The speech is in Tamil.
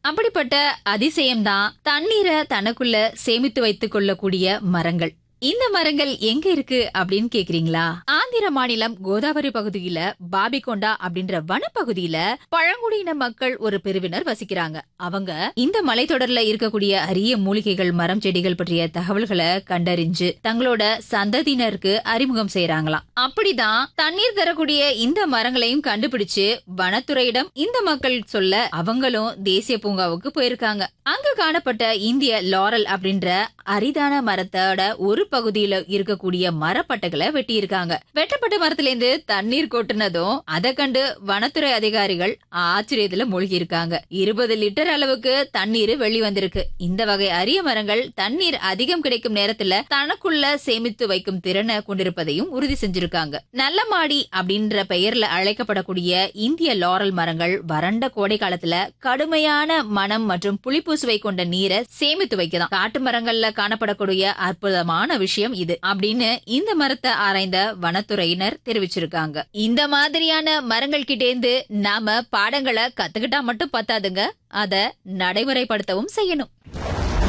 அப்படிப்பட்ட அதிசயம்தான் தண்ணீரை தனக்குள்ள சேமித்து வைத்துக் கொள்ளக்கூடிய மரங்கள் இந்த மரங்கள் எங்க இருக்கு அப்படின்னு கேக்குறீங்களா ஆந்திர மாநிலம் கோதாவரி பகுதியில பாபிகொண்டா அப்படின்ற வனப்பகுதியில பழங்குடியின மக்கள் ஒரு பிரிவினர் வசிக்கிறாங்க அவங்க இந்த மலைத்தொடர்ல இருக்கக்கூடிய அரிய மூலிகைகள் மரம் செடிகள் பற்றிய தகவல்களை கண்டறிஞ்சு தங்களோட சந்ததியினருக்கு அறிமுகம் செய்யறாங்களாம் அப்படிதான் தண்ணீர் தரக்கூடிய இந்த மரங்களையும் கண்டுபிடிச்சு வனத்துறையிடம் இந்த மக்கள் சொல்ல அவங்களும் தேசிய பூங்காவுக்கு போயிருக்காங்க அங்க காணப்பட்ட இந்திய லாரல் அப்படின்ற அரிதான மரத்தோட ஒரு பகுதியில இருக்கக்கூடிய மரப்பட்டைகளை வெட்டி இருக்காங்க வெட்டப்பட்ட மரத்துல இருந்து தண்ணீர் கொட்டுனதும் அதை கண்டு வனத்துறை அதிகாரிகள் ஆச்சரியத்துல மூழ்கி இருக்காங்க இருபது லிட்டர் அளவுக்கு தண்ணீர் வெளி வந்திருக்கு இந்த வகை அரிய மரங்கள் தண்ணீர் அதிகம் கிடைக்கும் நேரத்துல தனக்குள்ள சேமித்து வைக்கும் திறனை கொண்டிருப்பதையும் உறுதி செஞ்சிருக்காங்க நல்ல மாடி அப்படின்ற பெயர்ல அழைக்கப்படக்கூடிய இந்திய லாரல் மரங்கள் வறண்ட கோடை காலத்துல கடுமையான மனம் மற்றும் புளிப்பூசுவை கொண்ட நீரை சேமித்து வைக்கலாம் காட்டு மரங்கள்ல காணப்படக்கூடிய அற்புதமான விஷயம் இது அப்படின்னு இந்த மரத்தை ஆராய்ந்த வனத்துறையினர் தெரிவிச்சிருக்காங்க இந்த மாதிரியான மரங்கள் கிட்டேந்து நாம பாடங்களை கத்துக்கிட்டா மட்டும் பத்தாதுங்க அத நடைமுறைப்படுத்தவும் செய்யணும்